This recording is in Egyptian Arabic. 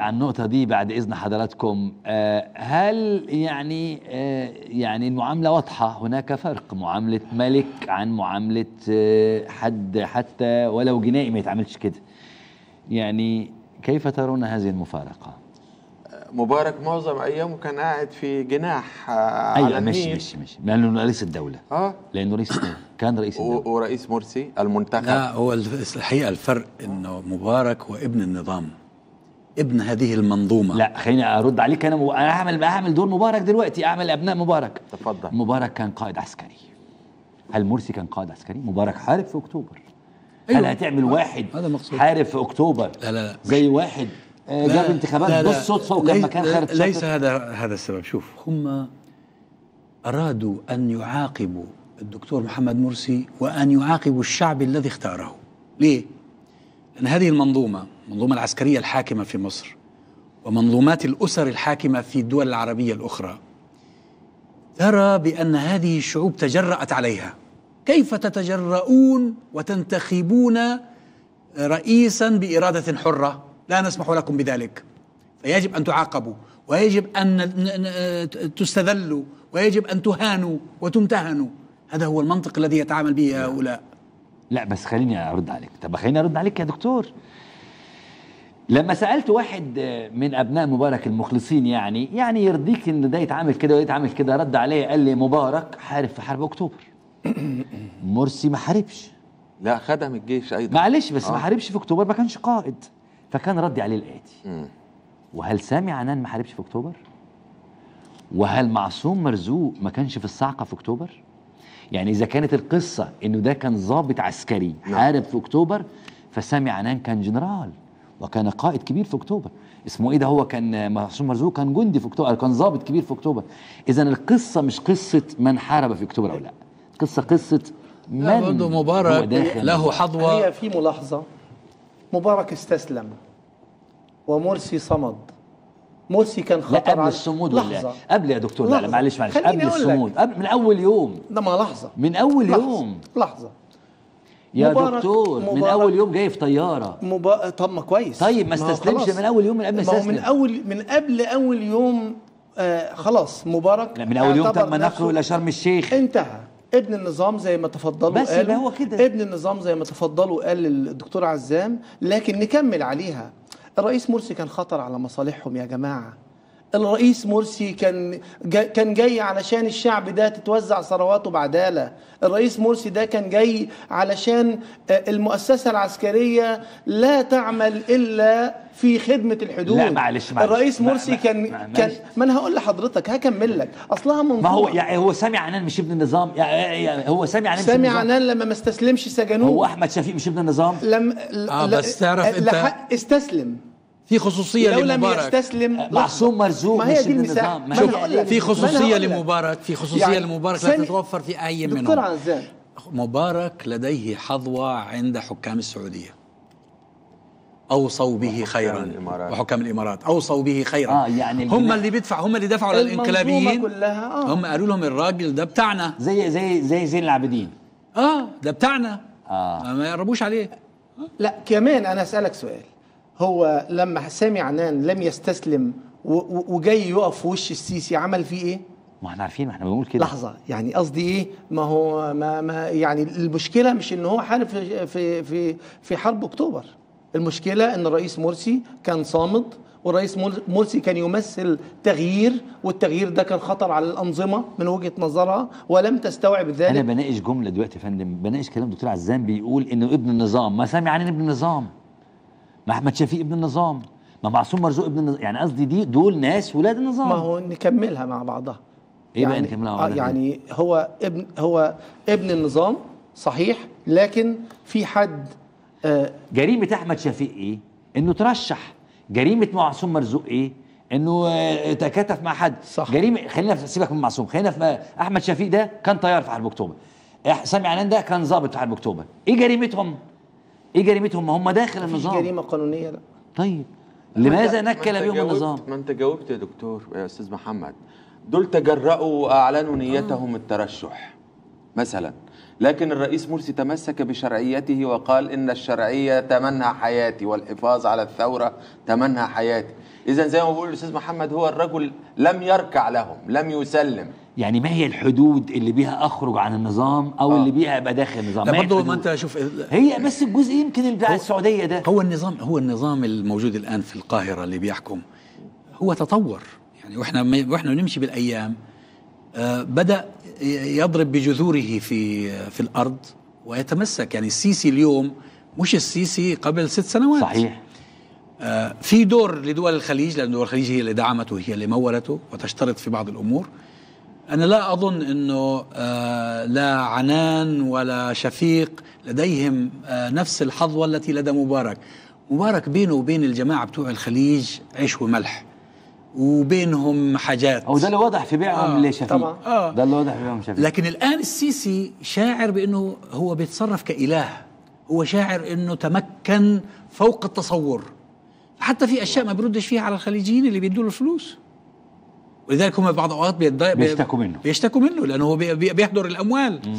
على النقطة دي بعد إذن حضراتكم آه، هل يعني آه، يعني المعاملة واضحة هناك فرق معاملة ملك عن معاملة آه، حد حتى ولو جنائي ما يتعاملش كده يعني كيف ترون هذه المفارقة؟ مبارك معظم ايامه كان قاعد في جناح آه، على أيوة مش النيل مش مش لأنه رئيس الدولة اه لأنه رئيس كان رئيس الدولة و- ورئيس مرسي المنتخب لا هو الف- الحقيقه الفرق انه مبارك هو ابن النظام ابن هذه المنظومه لا خليني ارد عليك انا مب... انا هعمل هعمل دور مبارك دلوقتي اعمل ابناء مبارك تفضل. مبارك كان قائد عسكري هل مرسي كان قائد عسكري مبارك حارب في اكتوبر أيوة. هل هتعمل واحد هذا مقصود. حارب في اكتوبر لا لا لا. زي واحد آه، لا، جاب انتخابات لا، لا. بالصدفه وكان ليس- مكان خارج ليس شاطر. هذا هذا السبب شوف هم ارادوا ان يعاقبوا الدكتور محمد مرسي وان يعاقبوا الشعب الذي اختاره ليه لان هذه المنظومه المنظومه العسكريه الحاكمه في مصر ومنظومات الاسر الحاكمه في الدول العربيه الاخرى ترى بان هذه الشعوب تجرأت عليها كيف تتجرؤون وتنتخبون رئيسا بإرادة حرة لا نسمح لكم بذلك فيجب أن تعاقبوا ويجب أن ن- ن- تستذلوا ويجب أن تهانوا وتمتهنوا هذا هو المنطق الذي يتعامل به هؤلاء لا بس خليني ارد عليك طب خليني ارد عليك يا دكتور لما سالت واحد آه، من ابناء مبارك المخلصين يعني يعني يرضيك ان ده يتعامل كده وده يتعامل كده رد عليه قال لي مبارك حارب في حرب اكتوبر مرسي ما حاربش لا خدم الجيش ايضا معلش بس آه. ما حاربش في اكتوبر ما كانش قائد فكان ردي عليه الاتي مم. وهل سامي عنان ما حاربش في اكتوبر وهل معصوم مرزوق ما كانش في الصاعقه في اكتوبر يعني اذا كانت القصه انه ده كان ضابط عسكري نعم. حارب في اكتوبر فسامي عنان كان جنرال وكان قائد كبير في اكتوبر اسمه ايه ده هو كان معصوم مرزوق كان جندي في اكتوبر كان ضابط كبير في اكتوبر اذا القصه مش قصه من حارب في اكتوبر او لا القصه قصه من لا برضه هو مبارك داخل له هي حظوة في ملاحظة مبارك استسلم ومرسي صمد مرسي كان لا خطر قبل على الصمود لحظة ولا قبل يا دكتور لا لا لحظة. معلش معلش خليني قبل أقول لك. الصمود قبل من اول يوم ده ما لحظة من اول لحظة. يوم لحظة يا مبارك- دكتور من مبارك- اول يوم جاي في طياره مبا... طب ما كويس طيب ما هو استسلمش خلاص. من أول يوم، من قبل ما ما هو يستسلم. من اول من قبل اول يوم آه خلاص مبارك لا من اول يوم اعتبر تم نقله نفسه الى شرم الشيخ انتهى ابن النظام زي ما تفضلوا بس قالوا يبقى هو كده. ابن النظام زي ما تفضلوا قال الدكتور عزام لكن نكمل عليها الرئيس مرسي كان خطر على مصالحهم يا جماعه الرئيس مرسي كان جا كان جاي علشان الشعب ده تتوزع ثرواته بعداله الرئيس مرسي ده كان جاي علشان آه، المؤسسه العسكريه لا تعمل الا في خدمه الحدود لا، معلش، معلش. الرئيس ما- مرسي ما- كان ما- كان معلش. ما انا هقول لحضرتك هكمل لك اصلها منظومه ما هو يعني هو سامي عنان مش ابن النظام يعني يعني هو سامي عنان مش ابن سامي النظام عنان لما ما استسلمش سجنوه هو احمد شفيق مش ابن النظام لم آه، بس تعرف أنت- لحق استسلم في خصوصية لو لم لمبارك يستسلم معصوم مرزوق ما هي مش دي ابن المساحه النظام ما ما أنا هي- هقول لك. في ما أنا خصوصية هقول لك. لمبارك في خصوصية يعني لمبارك لا ثاني- تتوفر في أي دكتور منهم عزام مبارك لديه حظوة عند حكام السعودية أوصوا به خيرا الإمارات. وحكام الإمارات أوصوا به خيرا آه، يعني هم الجناح- اللي بيدفع هم اللي دفعوا المنظومة للإنقلابيين كلها اه هم قالوا لهم الراجل ده بتاعنا زي زي زي زين العابدين اه ده بتاعنا آه. ما يقربوش عليه لا كمان انا اسالك سؤال هو لما سامي عنان لم يستسلم و- و- وجاي يقف في وش السيسي عمل فيه ايه؟ ما احنا عارفين ما احنا بنقول كده لحظه يعني قصدي ايه؟ ما هو ما, ما يعني المشكله مش ان هو حارب في في في في حرب اكتوبر المشكله ان الرئيس مرسي كان صامد والرئيس مر- مرسي كان يمثل تغيير والتغيير ده كان خطر على الانظمه من وجهه نظرها ولم تستوعب انا ذلك بناقش جمله دلوقتي يا فندم بناقش كلام دكتور عزام بيقول انه ابن النظام ما سامي عنان ابن النظام ما احمد شفيق ابن النظام ما معصوم مرزوق ابن النظام يعني قصدي دي دول ناس ولاد النظام ما هو نكملها مع بعضها إيه بقى يعني نكملها مع آه بعضها؟ يعني هو ابن هو ابن النظام صحيح لكن في حد آه جريمه احمد شفيق ايه انه ترشح جريمه معصوم مرزوق ايه انه آه، تكاتف مع حد صح. جريمه خلينا في سيبك من معصوم خلينا في احمد شفيق ده كان طيار في حرب اكتوبر إح- سامي عنان ده كان ضابط في حرب اكتوبر ايه جريمتهم ايه جريمتهم ما هم داخل في النظام جريمه قانونيه لا طيب لماذا ما أنت- نكل ما أنت بهم جاوبت- النظام ما انت جاوبت يا دكتور يا استاذ محمد دول تجرأوا واعلنوا نيتهم الترشح مثلا لكن الرئيس مرسي تمسك بشرعيته وقال إن الشرعية تمنها حياتي والحفاظ على الثورة تمنها حياتي إذا زي ما بقول الأستاذ محمد هو الرجل لم يركع لهم لم يسلم يعني ما هي الحدود اللي بيها اخرج عن النظام او آه. اللي بيها ابقى داخل النظام لا ما هي برضه ما الحدود؟ انت شوف هي بس الجزء يمكن اللي بتاع هو- السعوديه ده هو النظام هو النظام الموجود الان في القاهره اللي بيحكم هو تطور يعني واحنا واحنا نمشي بالايام آه، بدا ي- يضرب بجذوره في في الارض ويتمسك يعني السيسي اليوم مش السيسي قبل ست سنوات صحيح آه، في دور لدول الخليج لان دول الخليج هي اللي دعمته هي اللي مولته وتشترط في بعض الامور انا لا اظن انه آه، لا عنان ولا شفيق لديهم آه، نفس الحظوه التي لدى مبارك مبارك بينه وبين الجماعه بتوع الخليج عيش وملح وبينهم حاجات او ده اللي واضح في بيعهم آه، لشفيق طبعاً. آه. ده اللي واضح في بيعهم شفيق لكن الآن السيسي شاعر بأنه هو بيتصرف كإله هو شاعر أنه تمكن فوق التصور حتى في أشياء ما بيردش فيها على الخليجيين اللي بيدوا له الفلوس ولذلك هم بعض الأوقات بيتضايق بيشتكوا منه. بيشتكوا منه لأنه هو بي- بي- بيهدر الأموال